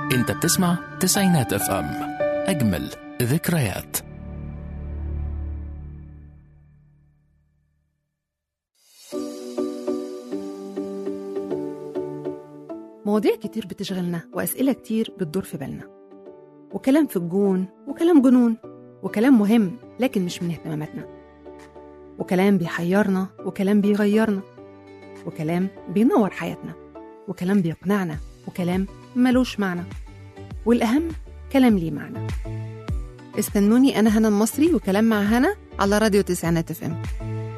انت بتسمع تسعينات اف ام اجمل ذكريات مواضيع كتير بتشغلنا وأسئلة كتير بتدور في بالنا وكلام في الجون وكلام جنون وكلام مهم لكن مش من اهتماماتنا وكلام بيحيرنا وكلام بيغيرنا وكلام بينور حياتنا وكلام بيقنعنا وكلام ملوش معنى والأهم كلام ليه معنى استنوني أنا هنا المصري وكلام مع هنا على راديو تسعينات اف ام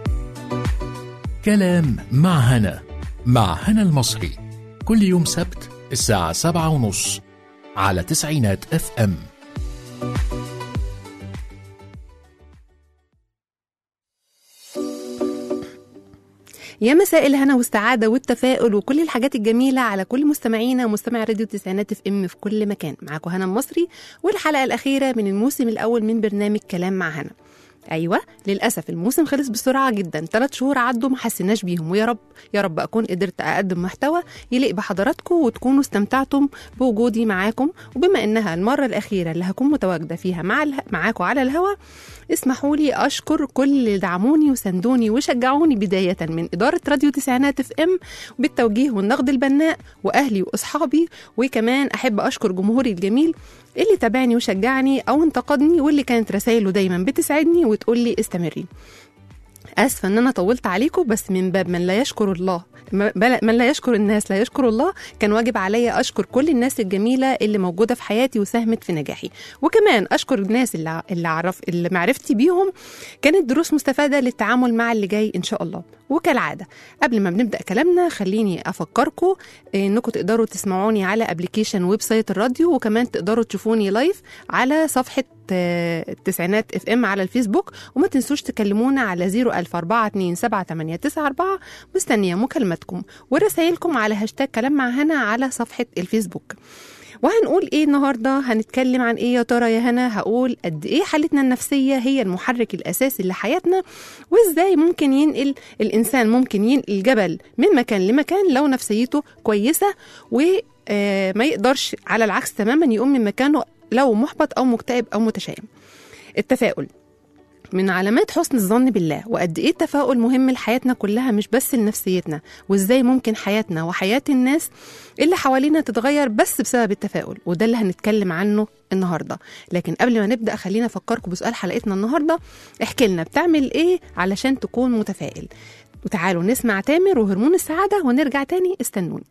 كلام مع هنا مع هنا المصري كل يوم سبت الساعة سبعة ونص على تسعينات اف ام يا مساء الهنا والسعادة والتفاؤل وكل الحاجات الجميلة على كل مستمعينا ومستمع راديو تسعينات اف ام في كل مكان معاكم هنا المصري والحلقة الأخيرة من الموسم الأول من برنامج كلام مع هنا ايوه للاسف الموسم خلص بسرعه جدا ثلاث شهور عدوا ما حسيناش بيهم ويا رب يا رب اكون قدرت اقدم محتوى يليق بحضراتكم وتكونوا استمتعتم بوجودي معاكم وبما انها المره الاخيره اللي هكون متواجده فيها مع اله... معاكم على الهوا اسمحوا لي اشكر كل اللي دعموني وساندوني وشجعوني بدايه من اداره راديو تسعينات اف ام بالتوجيه والنقد البناء واهلي واصحابي وكمان احب اشكر جمهوري الجميل اللي تابعني وشجعني او انتقدني واللي كانت رسائله دايما بتسعدني وتقول لي استمري اسفه ان انا طولت عليكم بس من باب من لا يشكر الله من لا يشكر الناس لا يشكر الله كان واجب عليا اشكر كل الناس الجميله اللي موجوده في حياتي وساهمت في نجاحي وكمان اشكر الناس اللي اللي عرف اللي معرفتي بيهم كانت دروس مستفاده للتعامل مع اللي جاي ان شاء الله وكالعاده قبل ما بنبدا كلامنا خليني افكركم انكم تقدروا تسمعوني على ابلكيشن ويب سايت الراديو وكمان تقدروا تشوفوني لايف على صفحه التسعينات اف ام على الفيسبوك وما تنسوش تكلمونا على 004278994 مستنيه مكالمتكم ورسائلكم على هاشتاج كلام مع هنا على صفحه الفيسبوك وهنقول ايه النهارده هنتكلم عن ايه يا ترى يا هنا هقول قد ايه حالتنا النفسيه هي المحرك الاساسي لحياتنا وازاي ممكن ينقل الانسان ممكن ينقل جبل من مكان لمكان لو نفسيته كويسه وما يقدرش على العكس تماما يقوم من مكانه لو محبط او مكتئب او متشائم التفاؤل من علامات حسن الظن بالله وقد ايه التفاؤل مهم لحياتنا كلها مش بس لنفسيتنا وازاي ممكن حياتنا وحياه الناس اللي حوالينا تتغير بس بسبب التفاؤل وده اللي هنتكلم عنه النهارده لكن قبل ما نبدا خلينا افكركم بسؤال حلقتنا النهارده احكي لنا بتعمل ايه علشان تكون متفائل وتعالوا نسمع تامر وهرمون السعاده ونرجع تاني استنوني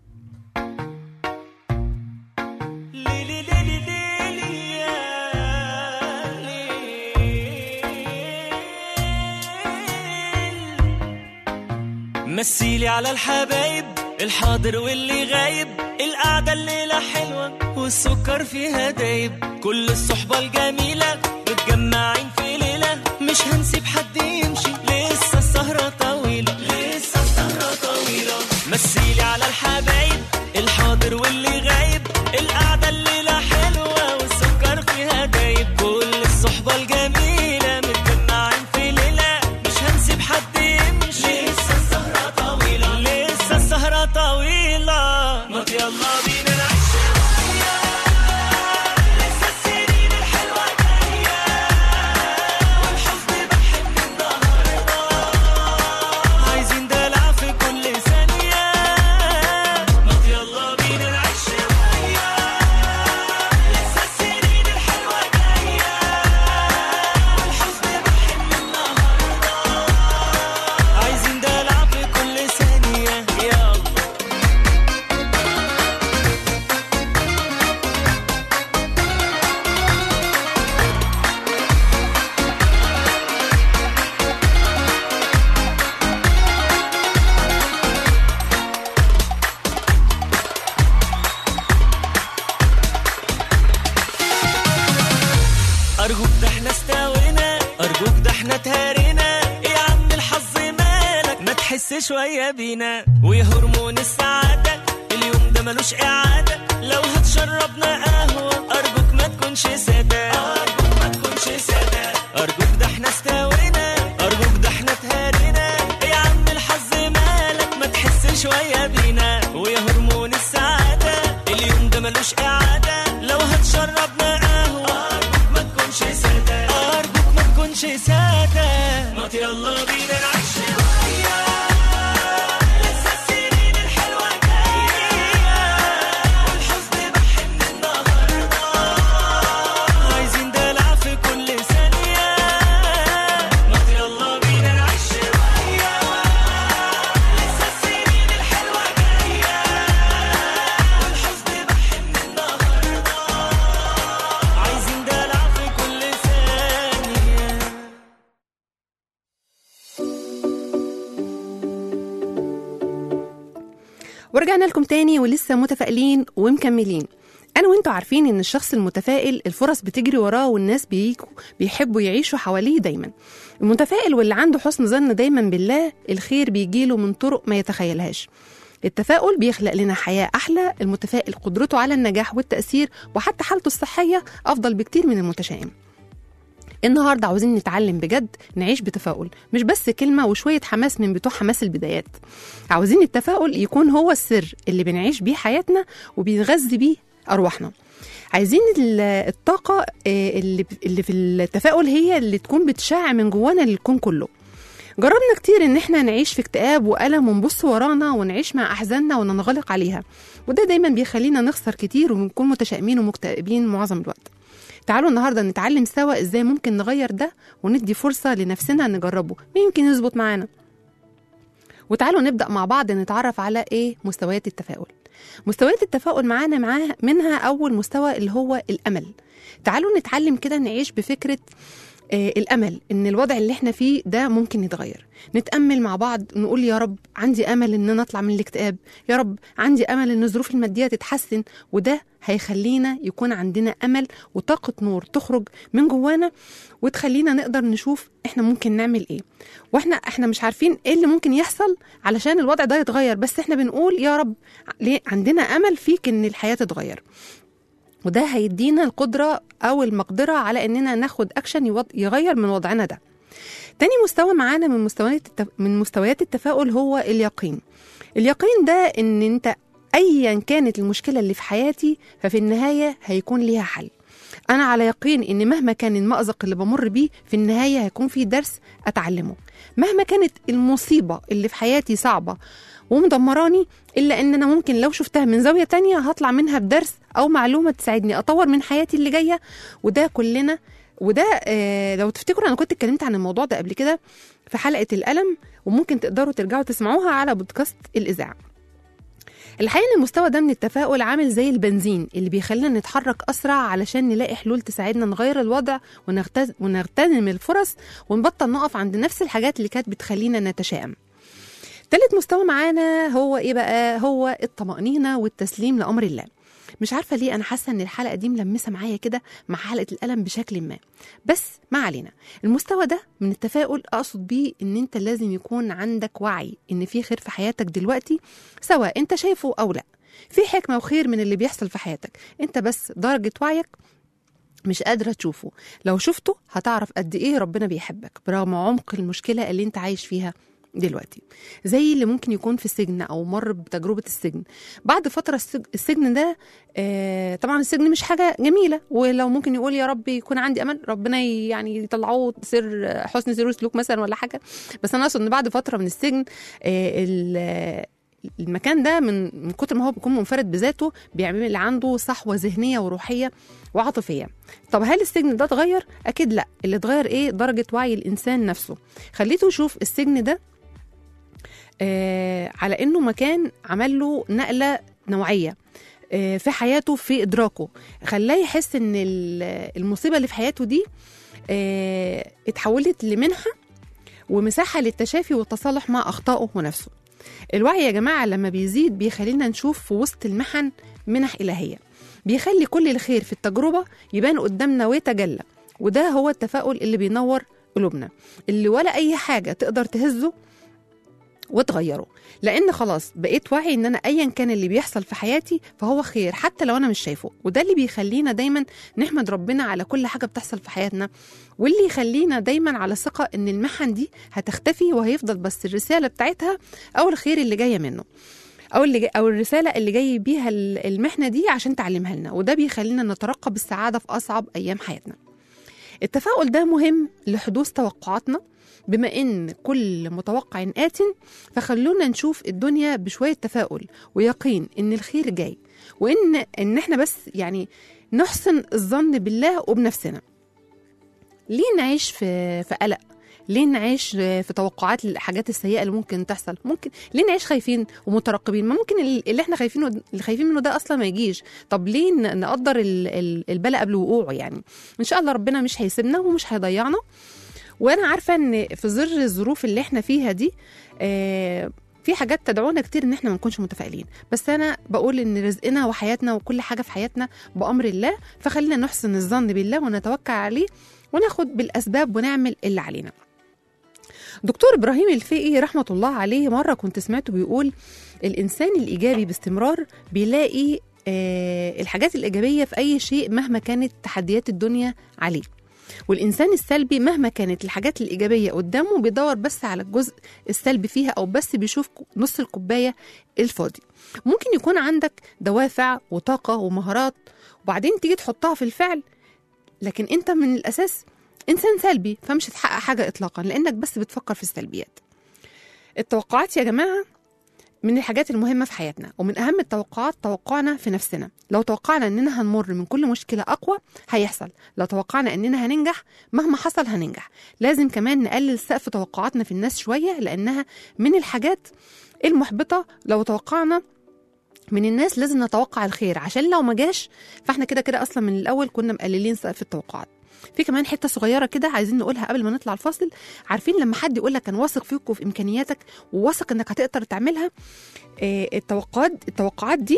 مثيلي على الحبايب الحاضر واللي غايب القعدة الليلة حلوة والسكر فيها دايب كل الصحبة الجميلة متجمعين في ليلة مش هنسيب حد يمشي لسه السهرة طويلة لسه السهرة طويلة مثيلي على الحبايب الحاضر واللي غايب القعدة الليلة حلوة والسكر فيها دايب كل الصحبة الجميلة متجمعين في ليلة مش هنسيب حد يمشي لسه السهرة طويلة لسه السهرة طويلة ما يلا بينا نعيش شوية لسه السنين الحلوة جاية والحزن بحب النهاردة عايزين دلع في كل ثانية ما يلا بينا نعيش شوية لسه السنين الحلوة جاية والحزن بحب النهاردة عايزين دلع في كل ثانية يلا أرجوك ده احنا استوينا أرجوك ده احنا تهارينا يا عم الحظ مالك ما تحس شوية بينا ويا هرمون السعادة اليوم ده ملوش إعادة لو هتشربنا قهوة أرجوك ما تكونش سادة أرجوك ما تكونش سادة أرجوك ده احنا استوينا أرجوك ده احنا تهارينا يا عم الحظ مالك ما تحس شوية بينا ويا هرمون السعادة اليوم ده ملوش إعادة لو هتشربنا قهوة أرجوك ما تكونش سادة أرجوك ما تكونش سادة ما يلا بينا نعيش شوية لسه السنين الحلوة جاية والحزن بحن النهاردة عايزين دلع في كل ثانية ما يلا بينا نعيش شوية لسه السنين الحلوة جاية والحزن بحن النهاردة عايزين دلع في كل ثانية ورجعنا لكم تاني ولسه متفائلين ومكملين انا وانتوا عارفين ان الشخص المتفائل الفرص بتجري وراه والناس بيجوا بيحبوا يعيشوا حواليه دايما المتفائل واللي عنده حسن ظن دايما بالله الخير بيجيله من طرق ما يتخيلهاش التفاؤل بيخلق لنا حياة أحلى المتفائل قدرته على النجاح والتأثير وحتى حالته الصحية أفضل بكتير من المتشائم النهارده عاوزين نتعلم بجد نعيش بتفاؤل مش بس كلمة وشوية حماس من بتوع حماس البدايات عاوزين التفاؤل يكون هو السر اللي بنعيش بيه حياتنا وبنغذي بيه أرواحنا عايزين ال- الطاقة آه، اللي اللي في التفاؤل هي اللي تكون بتشع من جوانا للكون كله جربنا كتير ان احنا نعيش في اكتئاب والم ونبص ورانا ونعيش مع احزاننا وننغلق عليها وده دايما بيخلينا نخسر كتير ونكون متشائمين ومكتئبين معظم الوقت تعالوا النهارده نتعلم سوا ازاي ممكن نغير ده وندي فرصه لنفسنا نجربه ما يمكن يظبط معانا وتعالوا نبدا مع بعض نتعرف على ايه مستويات التفاؤل مستويات التفاؤل معانا معاها منها اول مستوى اللي هو الامل تعالوا نتعلم كده نعيش بفكره آه، الامل ان الوضع اللي احنا فيه ده ممكن يتغير نتامل مع بعض نقول يا رب عندي امل ان انا اطلع من الاكتئاب يا رب عندي امل ان الظروف الماديه تتحسن وده هيخلينا يكون عندنا امل وطاقه نور تخرج من جوانا وتخلينا نقدر نشوف احنا ممكن نعمل ايه واحنا احنا مش عارفين ايه اللي ممكن يحصل علشان الوضع ده يتغير بس احنا بنقول يا رب ليه عندنا امل فيك ان الحياه تتغير وده هيدينا القدرة أو المقدرة على إننا ناخد أكشن يوض- يغير من وضعنا ده تاني مستوى معانا من مستويات التف... من مستويات التفاؤل هو اليقين اليقين ده إن أنت أيا كانت المشكلة اللي في حياتي ففي النهاية هيكون ليها حل أنا على يقين إن مهما كان المأزق اللي بمر بيه في النهاية هيكون في درس أتعلمه مهما كانت المصيبة اللي في حياتي صعبة ومدمراني إلا إن أنا ممكن لو شفتها من زاوية تانية هطلع منها بدرس أو معلومة تساعدني أطور من حياتي اللي جاية وده كلنا وده آه لو تفتكروا أنا كنت اتكلمت عن الموضوع ده قبل كده في حلقة الألم وممكن تقدروا ترجعوا تسمعوها على بودكاست الإذاعة الحقيقة ان المستوى ده من التفاؤل عامل زي البنزين اللي بيخلينا نتحرك أسرع علشان نلاقي حلول تساعدنا نغير الوضع ونغتز... ونغتنم الفرص ونبطل نقف عند نفس الحاجات اللي كانت بتخلينا نتشائم تالت مستوى معانا هو ايه بقى هو الطمأنينة والتسليم لأمر الله مش عارفة ليه أنا حاسة إن الحلقة دي ملمسة معايا كده مع حلقة الألم بشكل ما بس ما علينا المستوى ده من التفاؤل أقصد بيه إن أنت لازم يكون عندك وعي إن في خير في حياتك دلوقتي سواء أنت شايفه أو لا في حكمة وخير من اللي بيحصل في حياتك أنت بس درجة وعيك مش قادرة تشوفه لو شفته هتعرف قد إيه ربنا بيحبك برغم عمق المشكلة اللي أنت عايش فيها دلوقتي زي اللي ممكن يكون في السجن او مر بتجربه السجن بعد فتره السج- السجن ده آه، طبعا السجن مش حاجه جميله ولو ممكن يقول يا رب يكون عندي امل ربنا ي- يعني يطلعوه سر حسن سير وسلوك مثلا ولا حاجه بس انا اقصد ان بعد فتره من السجن آه، ال- المكان ده من من كتر ما هو بيكون منفرد بذاته بيعمل عنده صحوه ذهنيه وروحيه وعاطفيه طب هل السجن ده اتغير اكيد لا اللي اتغير ايه درجه وعي الانسان نفسه خليته يشوف السجن ده آه على انه مكان عمل له نقله نوعيه آه في حياته في ادراكه خلاه يحس ان ال- المصيبه اللي في حياته دي آه اتحولت لمنحه ومساحه للتشافي والتصالح مع اخطائه ونفسه الوعي يا جماعه لما بيزيد بيخلينا نشوف في وسط المحن منح الهيه بيخلي كل الخير في التجربه يبان قدامنا ويتجلى وده هو التفاؤل اللي بينور قلوبنا اللي ولا اي حاجه تقدر تهزه وتغيره لان خلاص بقيت واعي ان انا ايا كان اللي بيحصل في حياتي فهو خير حتى لو انا مش شايفه وده اللي بيخلينا دايما نحمد ربنا على كل حاجه بتحصل في حياتنا واللي يخلينا دايما على ثقه ان المحن دي هتختفي وهيفضل بس الرساله بتاعتها او الخير اللي جايه منه او اللي جاي او الرساله اللي جاي بيها ال- المحنه دي عشان تعلمها لنا وده بيخلينا نترقب السعاده في اصعب ايام حياتنا التفاؤل ده مهم لحدوث توقعاتنا بما ان كل متوقع آت فخلونا نشوف الدنيا بشويه تفاؤل ويقين ان الخير جاي وان ان احنا بس يعني نحسن الظن بالله وبنفسنا ليه نعيش في في قلق ليه نعيش في توقعات للحاجات السيئه اللي ممكن تحصل ممكن ليه نعيش خايفين ومترقبين ما ممكن اللي احنا خايفينه اللي خايفين منه ده اصلا ما يجيش طب ليه ن- نقدر ال- ال- البلاء قبل وقوعه يعني ان شاء الله ربنا مش هيسيبنا ومش هيضيعنا وانا عارفه ان في ظل الظروف اللي احنا فيها دي آه في حاجات تدعونا كتير ان احنا ما نكونش متفائلين بس انا بقول ان رزقنا وحياتنا وكل حاجه في حياتنا بامر الله فخلينا نحسن الظن بالله ونتوكل عليه وناخد بالاسباب ونعمل اللي علينا دكتور ابراهيم الفقي رحمه الله عليه مره كنت سمعته بيقول الانسان الايجابي باستمرار بيلاقي آه الحاجات الايجابيه في اي شيء مهما كانت تحديات الدنيا عليه والإنسان السلبي مهما كانت الحاجات الإيجابية قدامه بيدور بس على الجزء السلبي فيها أو بس بيشوف نص الكوباية الفاضي ممكن يكون عندك دوافع وطاقة ومهارات وبعدين تيجي تحطها في الفعل لكن أنت من الأساس إنسان سلبي فمش هتحقق حاجة إطلاقا لأنك بس بتفكر في السلبيات التوقعات يا جماعة من الحاجات المهمة في حياتنا ومن أهم التوقعات توقعنا في نفسنا لو توقعنا أننا هنمر من كل مشكلة أقوى هيحصل لو توقعنا أننا هننجح مهما حصل هننجح لازم كمان نقلل سقف توقعاتنا في الناس شوية لأنها من الحاجات المحبطة لو توقعنا من الناس لازم نتوقع الخير عشان لو ما جاش فاحنا كده كده اصلا من الاول كنا مقللين سقف التوقعات في كمان حته صغيره كده عايزين نقولها قبل ما نطلع الفاصل عارفين لما حد يقول لك انا واثق فيك وفي امكانياتك وواثق انك هتقدر تعملها آه التوقعات التوقعات دي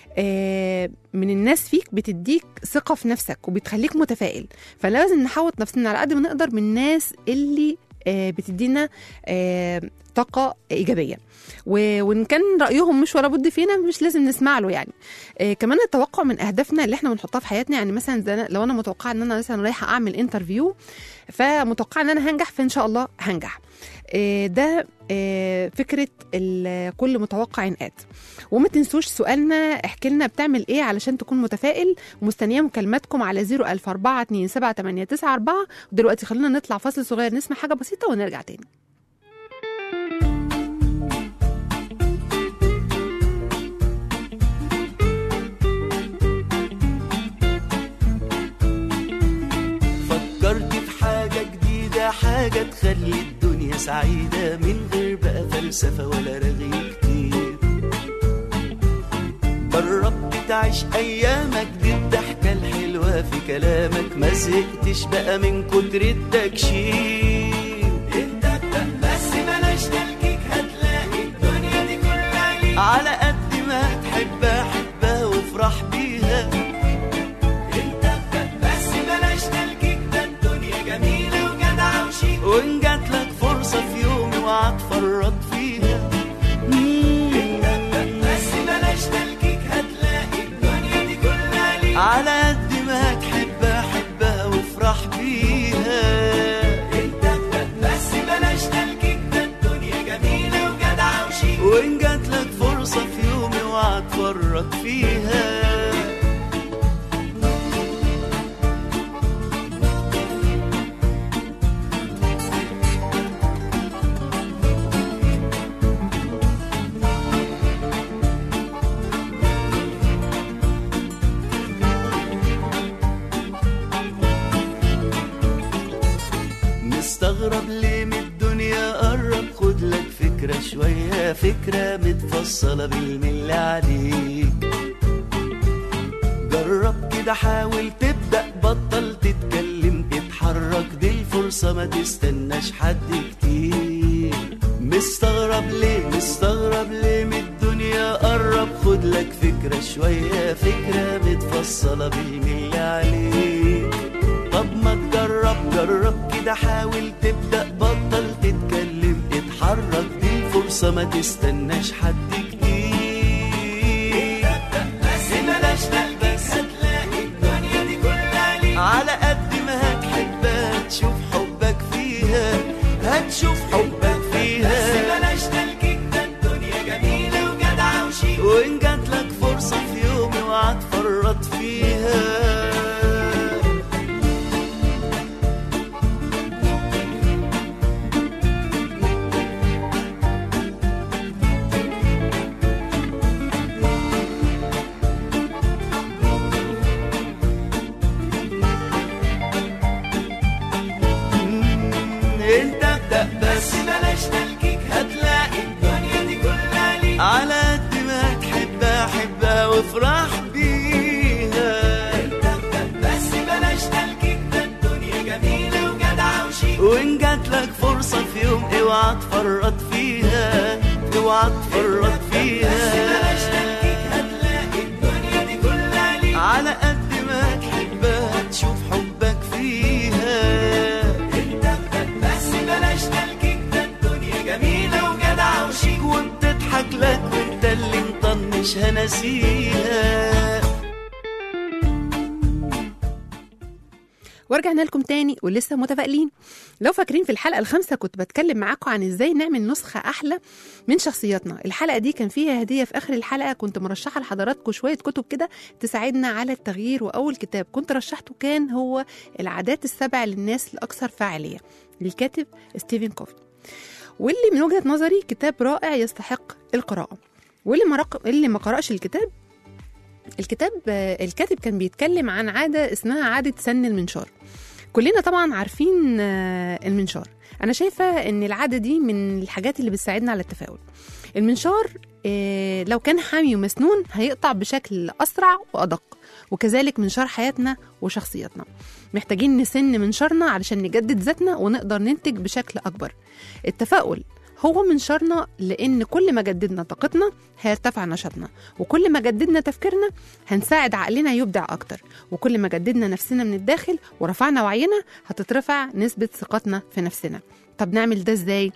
آه من الناس فيك بتديك ثقه في نفسك وبتخليك متفائل فلازم نحوط نفسنا على قد ما نقدر من الناس اللي آه بتدينا آه طاقه ايجابيه و- وان كان رايهم مش ولا بد فينا مش لازم نسمع له يعني آه كمان التوقع من اهدافنا اللي احنا بنحطها في حياتنا يعني مثلا زي أنا- لو انا متوقعه ان انا مثلا رايحه اعمل انترفيو فمتوقعه ان انا هنجح فان شاء الله هنجح آه ده آه فكره ال- كل متوقع آت وما تنسوش سؤالنا احكي لنا بتعمل ايه علشان تكون متفائل ومستنيه مكالماتكم على 004278994 ودلوقتي خلينا نطلع فاصل صغير نسمع حاجه بسيطه ونرجع تاني فكرت في حاجة جديدة حاجة تخلي الدنيا سعيدة من غير بقى فلسفة ولا رغي كتير جربت تعيش أيامك دي الضحكة الحلوة في كلامك ما زهقتش بقى من كتر التكشير انت ابدأ بس بلاش تلكيك هتلاقي الدنيا دي كلها ليك على قد ما تحبها حبها وافرح بيها انت ابدأ بس بلاش تلكيك ده الدنيا جميلة وجدعة وشيك وان جاتلك فرصة في يوم اوعى تفرط فيها انت ابدأ بس بلاش تلكيك هتلاقي الدنيا دي كلها ليك على قد ما تحبها حبها وافرح بيها انت ابدأ بس بلاش تلكيك ده الدنيا جميلة وجدعة وشيك وان جاتلك فرصة في يوم اوعى تفرط فيها مستغرب ليه من الدنيا قرب خد لك فكرة شوية فكرة متفصلة بالملي عليك جرب كده حاول تبدأ بطل تتكلم اتحرك دي الفرصة ما تستناش حد كتير مستغرب ليه مستغرب ليه من الدنيا قرب خد لك فكرة شوية فكرة متفصلة بالملي عليك طب ما تجرب جرب كده حاول تبدأ بطل تتكلم اتحرك دي الفرصة ما تستناش حد كتير بس بلاش تلبس هتلاقي الدنيا دي كلها ليك على قد ما هتحبها هتشوف حبك فيها هتشوف حبك فيها بس بلاش تلكيك ده الدنيا جميلة وجدعة وشيك وإن جاتلك فرصة في يوم اوعى تفرط فيها انت ابدأ بس بلاش تلكيك هتلاقي الدنيا دي كلها ليك على قد ما تحبها حبها وافرح بيها انت ابدأ بس بلاش تلكيك ده الدنيا جميلة وجدعة وشيك وان جاتلك فرصة في يوم اوعى تفرط فيها اوعى تفرط فيها بس بلاش تلكيك هتلاقي الدنيا دي كلها ليك على قد ما تحبها تشوف حبك فيها انت ابدأ بس بلاش تلكيك ده الدنيا جميلة وجدعة وشيك وبتضحك لك وانت اللي مطنش هنسيها ورجعنا لكم تاني ولسه متفائلين لو فاكرين في الحلقه الخامسه كنت بتكلم معاكم عن ازاي نعمل نسخه احلى من شخصياتنا الحلقه دي كان فيها هديه في اخر الحلقه كنت مرشحه لحضراتكم شويه كتب كده تساعدنا على التغيير واول كتاب كنت رشحته كان هو العادات السبع للناس الاكثر فاعليه للكاتب ستيفن كوفي واللي من وجهه نظري كتاب رائع يستحق القراءه واللي ما رق... اللي ما قرأش الكتاب الكتاب آه، الكاتب كان بيتكلم عن عادة اسمها عادة سن المنشار كلنا طبعا عارفين آه، المنشار أنا شايفة إن العادة دي من الحاجات اللي بتساعدنا على التفاؤل المنشار آه، لو كان حامي ومسنون هيقطع بشكل أسرع وأدق وكذلك منشار حياتنا وشخصياتنا محتاجين نسن منشارنا علشان نجدد ذاتنا ونقدر ننتج بشكل أكبر التفاؤل هو منشارنا لأن كل ما جددنا طاقتنا هيرتفع نشاطنا وكل ما جددنا تفكيرنا هنساعد عقلنا يبدع أكتر وكل ما جددنا نفسنا من الداخل ورفعنا وعينا هتترفع نسبة ثقتنا في نفسنا طب نعمل ده ازاي؟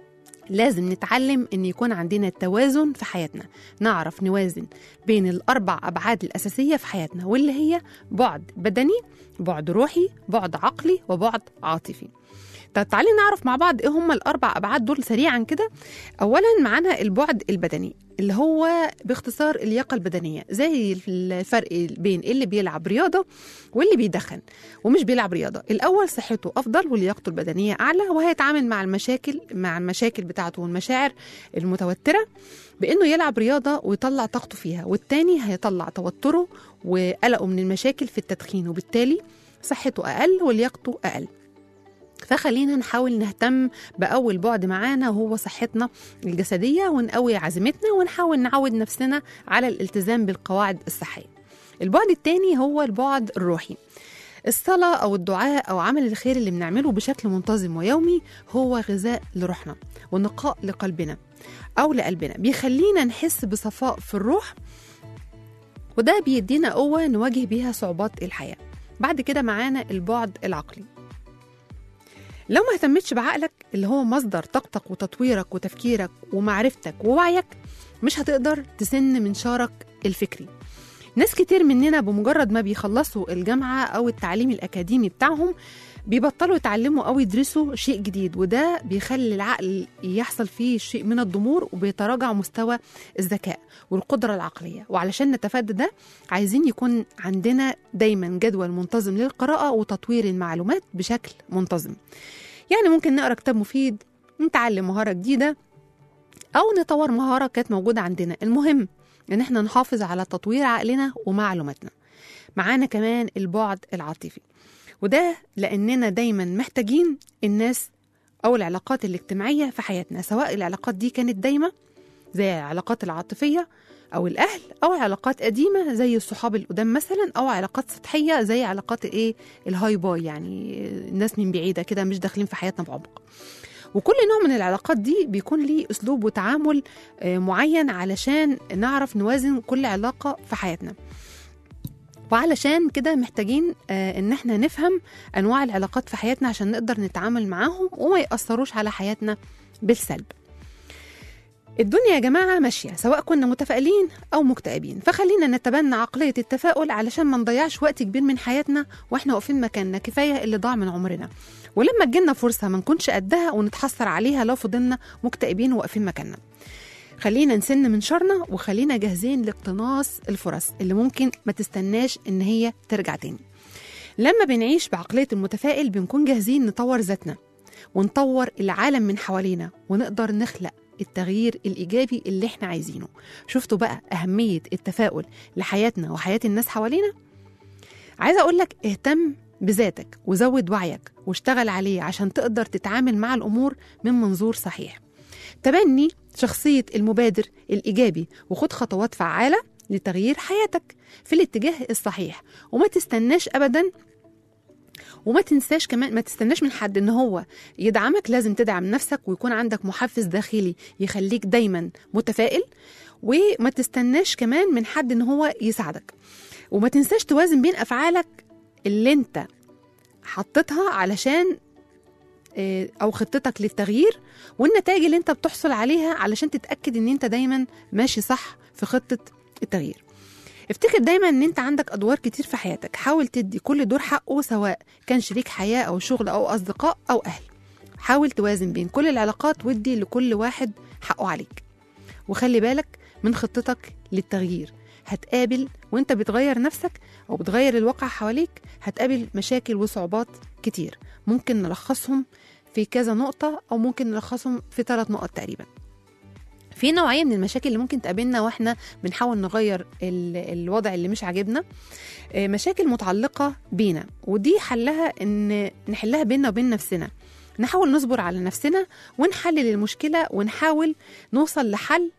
لازم نتعلم ان يكون عندنا توازن في حياتنا نعرف نوازن بين الاربع ابعاد الاساسيه في حياتنا واللي هي بعد بدني بعد روحي بعد عقلي وبعد عاطفي طب تعالي نعرف مع بعض ايه هم الاربع ابعاد دول سريعا كده اولا معانا البعد البدني اللي هو باختصار اللياقه البدنيه زي الفرق بين اللي بيلعب رياضه واللي بيدخن ومش بيلعب رياضه الاول صحته افضل ولياقته البدنيه اعلى وهيتعامل مع المشاكل مع المشاكل بتاعته والمشاعر المتوتره بانه يلعب رياضه ويطلع طاقته فيها والتاني هيطلع توتره وقلقه من المشاكل في التدخين وبالتالي صحته اقل ولياقته اقل فخلينا نحاول نهتم بأول بعد معانا وهو صحتنا الجسدية ونقوي عزيمتنا ونحاول نعود نفسنا على الالتزام بالقواعد الصحية البعد التاني هو البعد الروحي الصلاة أو الدعاء أو عمل الخير اللي بنعمله بشكل منتظم ويومي هو غذاء لروحنا ونقاء لقلبنا أو لقلبنا بيخلينا نحس بصفاء في الروح وده بيدينا قوة نواجه بيها صعوبات الحياة بعد كده معانا البعد العقلي لو ما اهتمتش بعقلك اللي هو مصدر طاقتك وتطويرك وتفكيرك ومعرفتك ووعيك مش هتقدر تسن منشارك الفكري ناس كتير مننا بمجرد ما بيخلصوا الجامعة أو التعليم الأكاديمي بتاعهم بيبطلوا يتعلموا أو يدرسوا شيء جديد وده بيخلي العقل يحصل فيه شيء من الضمور وبيتراجع مستوى الذكاء والقدرة العقلية وعلشان نتفادى ده عايزين يكون عندنا دايما جدول منتظم للقراءة وتطوير المعلومات بشكل منتظم يعني ممكن نقرا كتاب مفيد نتعلم مهارة جديدة أو نطور مهارة كانت موجودة عندنا المهم إن احنا نحافظ على تطوير عقلنا ومعلوماتنا معانا كمان البعد العاطفي وده لأننا دايما محتاجين الناس أو العلاقات الاجتماعية في حياتنا سواء العلاقات دي كانت دايمة زي العلاقات العاطفية أو الأهل أو علاقات قديمة زي الصحاب القدام مثلا أو علاقات سطحية زي علاقات إيه الهاي باي يعني الناس من بعيدة كده مش داخلين في حياتنا بعمق وكل نوع من العلاقات دي بيكون ليه أسلوب وتعامل آه، معين علشان نعرف نوازن كل علاقة في حياتنا وعلشان كده محتاجين آه، ان احنا نفهم انواع العلاقات في حياتنا عشان نقدر نتعامل معاهم وما يأثروش على حياتنا بالسلب الدنيا يا جماعة ماشية سواء كنا متفائلين أو مكتئبين فخلينا نتبنى عقلية التفاؤل علشان ما نضيعش وقت كبير من حياتنا وإحنا واقفين مكاننا كفاية اللي ضاع من عمرنا ولما تجيلنا فرصة ما نكونش قدها ونتحسر عليها لو فضلنا مكتئبين وواقفين مكاننا خلينا نسن من شرنا وخلينا جاهزين لاقتناص الفرص اللي ممكن ما تستناش ان هي ترجع تاني لما بنعيش بعقلية المتفائل بنكون جاهزين نطور ذاتنا ونطور العالم من حوالينا ونقدر نخلق التغيير الإيجابي اللي احنا عايزينه شفتوا بقى أهمية التفاؤل لحياتنا وحياة الناس حوالينا عايزة أقول لك اهتم بذاتك وزود وعيك واشتغل عليه عشان تقدر تتعامل مع الأمور من منظور صحيح تبني شخصية المبادر الإيجابي وخد خطوات فعالة لتغيير حياتك في الاتجاه الصحيح وما تستناش أبدا وما تنساش كمان ما تستناش من حد ان هو يدعمك لازم تدعم نفسك ويكون عندك محفز داخلي يخليك دايما متفائل وما تستناش كمان من حد ان هو يساعدك وما تنساش توازن بين افعالك اللي انت حطيتها علشان آه، او خطتك للتغيير والنتائج اللي انت بتحصل عليها علشان تتاكد ان انت دايما ماشي صح في خطه التغيير افتكر دايما ان انت عندك ادوار كتير في حياتك حاول تدي كل دور حقه سواء كان شريك حياه او شغل او اصدقاء او اهل حاول توازن بين كل العلاقات وادي لكل واحد حقه عليك وخلي بالك من خطتك للتغيير هتقابل وانت بتغير نفسك او بتغير الواقع حواليك هتقابل مشاكل وصعوبات كتير ممكن نلخصهم في كذا نقطة أو ممكن نلخصهم في ثلاث نقط تقريبا في نوعية من المشاكل اللي ممكن تقابلنا واحنا بنحاول نغير ال- الوضع اللي مش عاجبنا آه، مشاكل متعلقة بينا ودي حلها ان نحلها بينا وبين نفسنا نحاول نصبر على نفسنا ونحلل المشكلة ونحاول نوصل لحل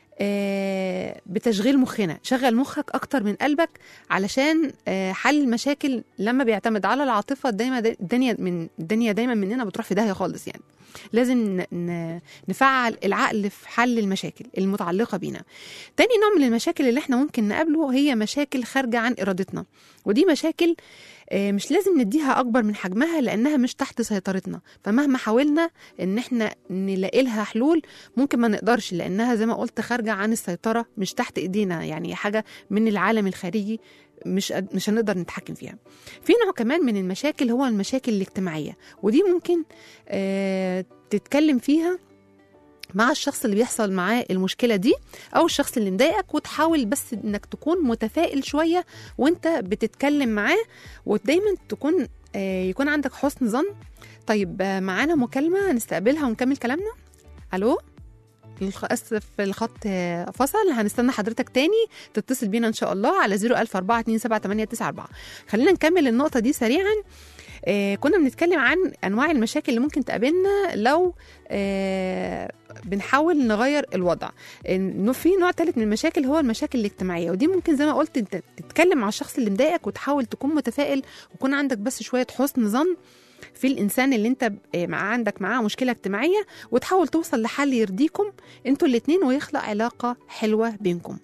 آه، بتشغيل مخنا شغل مخك اكتر من قلبك علشان آه، حل المشاكل لما بيعتمد على العاطفه دايما الدنيا من الدنيا دايما مننا بتروح في داهيه خالص يعني لازم ن- ن- نفعل العقل في حل المشاكل المتعلقه بينا تاني نوع من المشاكل اللي احنا ممكن نقابله هي مشاكل خارجه عن ارادتنا ودي مشاكل آه، مش لازم نديها اكبر من حجمها لانها مش تحت سيطرتنا فمهما حاولنا ان احنا نلاقي لها حلول ممكن ما نقدرش لانها زي ما قلت خارجه عن السيطره مش تحت ايدينا يعني حاجه من العالم الخارجي مش قد- مش هنقدر نتحكم فيها. في نوع كمان من المشاكل هو المشاكل الاجتماعيه ودي ممكن آه تتكلم فيها مع الشخص اللي بيحصل معاه المشكله دي او الشخص اللي مضايقك وتحاول بس انك تكون متفائل شويه وانت بتتكلم معاه ودايما تكون آه يكون عندك حسن ظن طيب آه، معانا مكالمه هنستقبلها ونكمل كلامنا الو الخ- اسف الخط آه، فصل هنستنى حضرتك تاني تتصل بينا ان شاء الله على 004278994 خلينا نكمل النقطه دي سريعا آه كنا بنتكلم عن انواع المشاكل اللي ممكن تقابلنا لو آه بنحاول نغير الوضع انه في نوع ثالث من المشاكل هو المشاكل الاجتماعيه ودي ممكن زي ما قلت انت تتكلم مع الشخص اللي مضايقك وتحاول تكون متفائل ويكون عندك بس شويه حسن ظن في الانسان اللي انت ب- آه، مع عندك معاه مشكله اجتماعيه وتحاول توصل لحل يرضيكم انتوا الاتنين ويخلق علاقه حلوه بينكم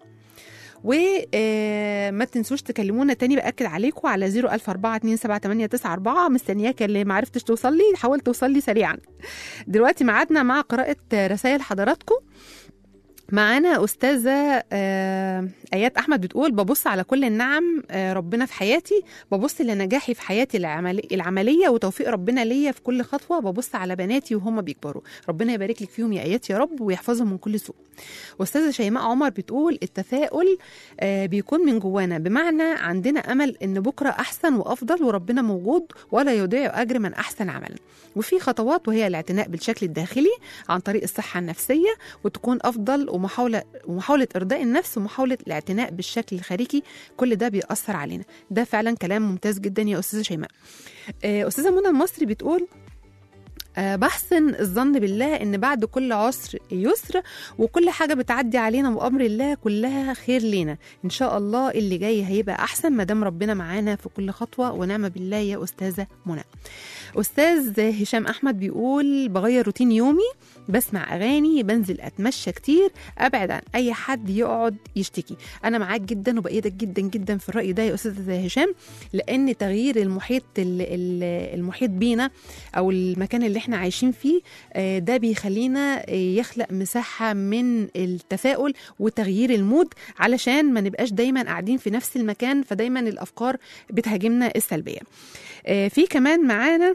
وما تنسوش تكلمونا تاني باكد عليكم على 004278994 مستنياك اللي ما عرفتش توصل لي حاول توصل لي سريعا دلوقتي ميعادنا مع قراءه رسائل حضراتكم معانا أستاذة آه، آيات أحمد بتقول ببص على كل النعم آه، ربنا في حياتي ببص لنجاحي في حياتي العملي العملية وتوفيق ربنا ليا في كل خطوة ببص على بناتي وهم بيكبروا ربنا يبارك لك فيهم يا آيات يا رب ويحفظهم من كل سوء أستاذة شيماء عمر بتقول التفاؤل آه، بيكون من جوانا بمعنى عندنا أمل إن بكرة أحسن وأفضل وربنا موجود ولا يضيع أجر من أحسن عملا وفي خطوات وهي الاعتناء بالشكل الداخلي عن طريق الصحة النفسية وتكون أفضل ومحاولة ومحاولة إرضاء النفس ومحاولة الاعتناء بالشكل الخارجي كل ده بيأثر علينا ده فعلا كلام ممتاز جدا يا أستاذة شيماء آه، أستاذة منى المصري بتقول آه، بحسن الظن بالله ان بعد كل عسر يسر وكل حاجه بتعدي علينا بامر الله كلها خير لينا ان شاء الله اللي جاي هيبقى احسن ما دام ربنا معانا في كل خطوه ونعم بالله يا استاذه منى استاذ هشام احمد بيقول بغير روتين يومي بسمع اغاني بنزل اتمشى كتير ابعد عن اي حد يقعد يشتكي انا معاك جدا وبأيدك جدا جدا في الراي ده يا استاذ هشام لان تغيير المحيط ال- ال- المحيط بينا او المكان اللي احنا عايشين فيه آه، ده بيخلينا آه، يخلق مساحه من التفاؤل وتغيير المود علشان ما نبقاش دايما قاعدين في نفس المكان فدايما الافكار بتهاجمنا السلبيه آه، في كمان معانا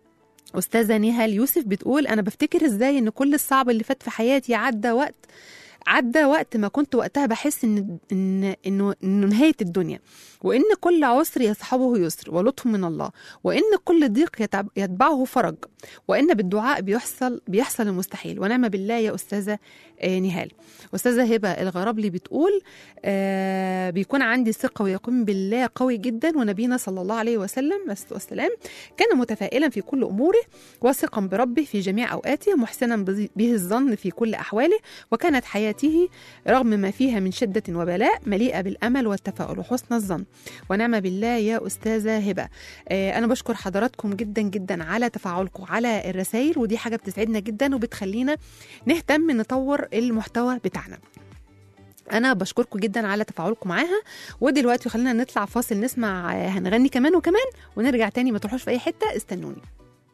أستاذة نهال يوسف بتقول أنا بفتكر إزاي إن كل الصعب اللي فات في حياتي عدى وقت عدى وقت ما كنت وقتها بحس ان ان انه انه نهايه الدنيا وان كل عسر يصحبه يسر ولطف من الله وان كل ضيق يتب- يتبعه فرج وان بالدعاء بيحصل بيحصل المستحيل ونعم بالله يا استاذه آه، نهال استاذه هبه الغرابلي بتقول آه بيكون عندي ثقه ويقين بالله قوي جدا ونبينا صلى الله عليه وسلم والسلام كان متفائلا في كل اموره واثقا بربه في جميع اوقاته محسنا بذ- به الظن في كل احواله وكانت حياته رغم ما فيها من شده وبلاء مليئه بالامل والتفاؤل وحسن الظن ونعم بالله يا استاذه هبه آه انا بشكر حضراتكم جدا جدا على تفاعلكم على الرسائل ودي حاجه بتسعدنا جدا وبتخلينا نهتم نطور المحتوى بتاعنا انا بشكركم جدا على تفاعلكم معاها ودلوقتي خلينا نطلع فاصل نسمع آه، هنغني كمان وكمان ونرجع تاني ما تروحوش في اي حته استنوني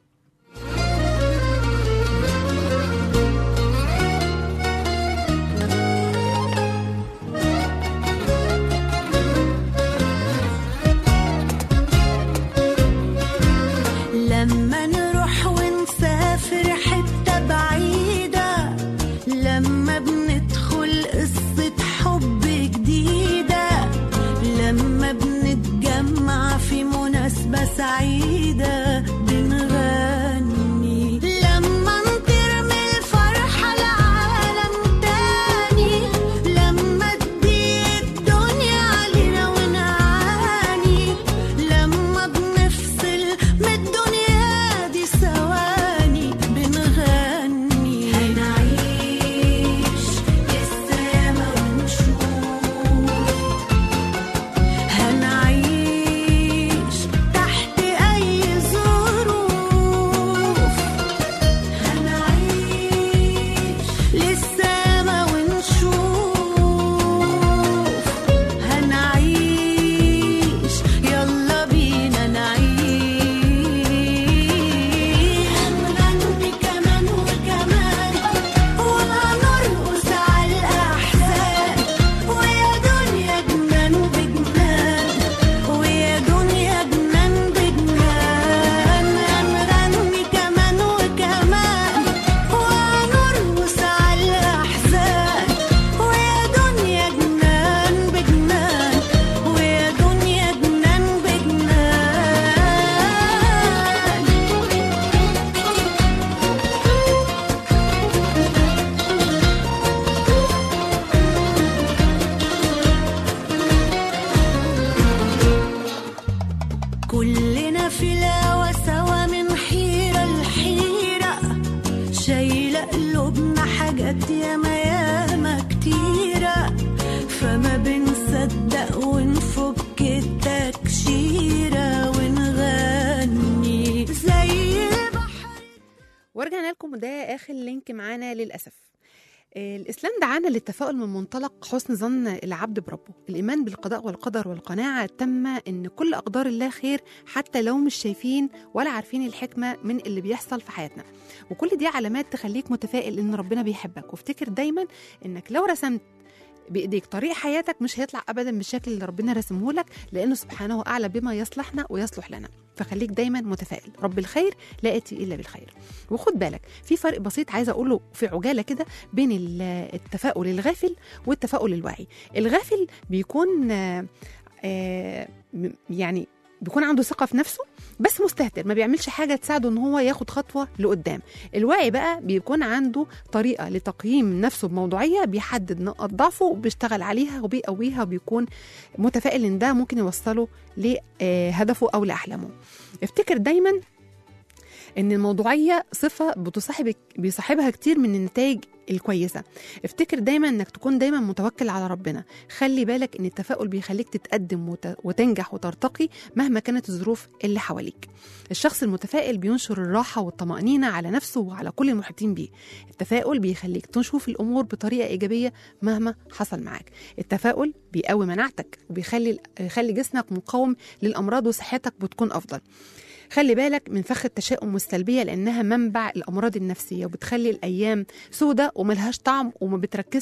لما نروح ونسافر حتة بعيدة لما بندخل قصة حب جديدة لما بنتجمع في مناسبة سعيدة بنغني لما نطير من الفرحة لعالم تاني لما تضيق الدنيا علينا ونعاني لما بنفصل من الدنيا دي ثواني بنغني هنعيش لسه ياما ونشوف هنعيش تحت أي ظروف هنعيش لسه ما ونشوف هنعيش يلا بينا نعيش هنغني كمان وكمان وهنرقص على الأحزان ويا دنيا جنان بجنان ويا دنيا جنان بجنان هنغني كمان وكمان وهنرقص على الأحزان ويا دنيا جنان بجنان ويا دنيا جنان بجنان كلنا في الهوا سوا من حيرة لحيرة شايلة قلوبنا حاجات ياما ياما كتيرة فما بنصدق ونفك التكشيرة ونغني زي البحر ورجعنا لكم وده اخر لينك معانا للاسف آه، الاسلام دعانا للتفاؤل من منطلق حسن ظن العبد بربه الايمان بالقضاء والقدر والقناعه التامه ان كل اقدار الله خير حتى لو مش شايفين ولا عارفين الحكمه من اللي بيحصل في حياتنا وكل دي علامات تخليك متفائل ان ربنا بيحبك وافتكر دايما انك لو رسمت بايديك طريق حياتك مش هيطلع ابدا بالشكل اللي ربنا رسمه لك لانه سبحانه اعلى بما يصلحنا ويصلح لنا فخليك دايما متفائل رب الخير لا ياتي الا بالخير وخد بالك في فرق بسيط عايزه اقوله في عجاله كده بين ال- التفاؤل الغافل والتفاؤل الواعي الغافل بيكون آه، آه، م- يعني بيكون عنده ثقه في نفسه بس مستهتر ما بيعملش حاجه تساعده ان هو ياخد خطوه لقدام الواعي بقى بيكون عنده طريقه لتقييم نفسه بموضوعيه بيحدد نقاط ضعفه وبيشتغل عليها وبيقويها وبيكون متفائل ان ده ممكن يوصله لهدفه او لاحلامه افتكر دايما ان الموضوعيه صفه بتصاحب بيصاحبها كتير من النتائج الكويسه افتكر دايما انك تكون دايما متوكل على ربنا خلي بالك ان التفاؤل بيخليك تتقدم وت... وتنجح وترتقي مهما كانت الظروف اللي حواليك الشخص المتفائل بينشر الراحه والطمانينه على نفسه وعلى كل المحيطين بيه التفاؤل بيخليك تشوف الامور بطريقه ايجابيه مهما حصل معاك التفاؤل بيقوي مناعتك وبيخلي يخلي جسمك مقاوم للامراض وصحتك بتكون افضل خلي بالك من فخ التشاؤم والسلبيه لانها منبع الامراض النفسيه وبتخلي الايام سودة وملهاش طعم وما بتركزش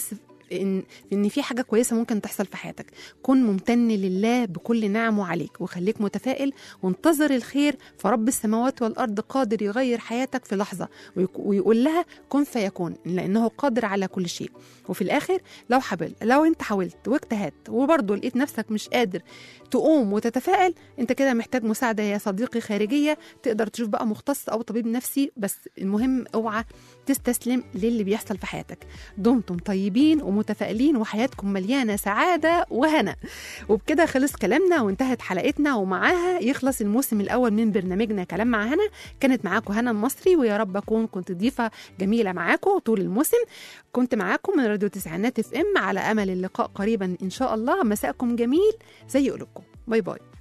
ان ان في حاجه كويسه ممكن تحصل في حياتك كن ممتن لله بكل نعمه عليك وخليك متفائل وانتظر الخير فرب السماوات والارض قادر يغير حياتك في لحظه ويك- ويقول لها كن فيكون لانه قادر على كل شيء وفي الاخر لو حبل لو انت حاولت واجتهدت وبرضه لقيت نفسك مش قادر تقوم وتتفائل انت كده محتاج مساعده يا صديقي خارجيه تقدر تشوف بقى مختص او طبيب نفسي بس المهم اوعى تستسلم للي بيحصل في حياتك دمتم طيبين ومتفائلين وحياتكم مليانه سعاده وهنا وبكده خلص كلامنا وانتهت حلقتنا ومعاها يخلص الموسم الاول من برنامجنا كلام مع هنا كانت معاكم هنا المصري ويا رب اكون كنت ضيفه جميله معاكم طول الموسم كنت معاكم من راديو تسعينات اف ام على امل اللقاء قريبا ان شاء الله مساءكم جميل زي قلوبكم باي باي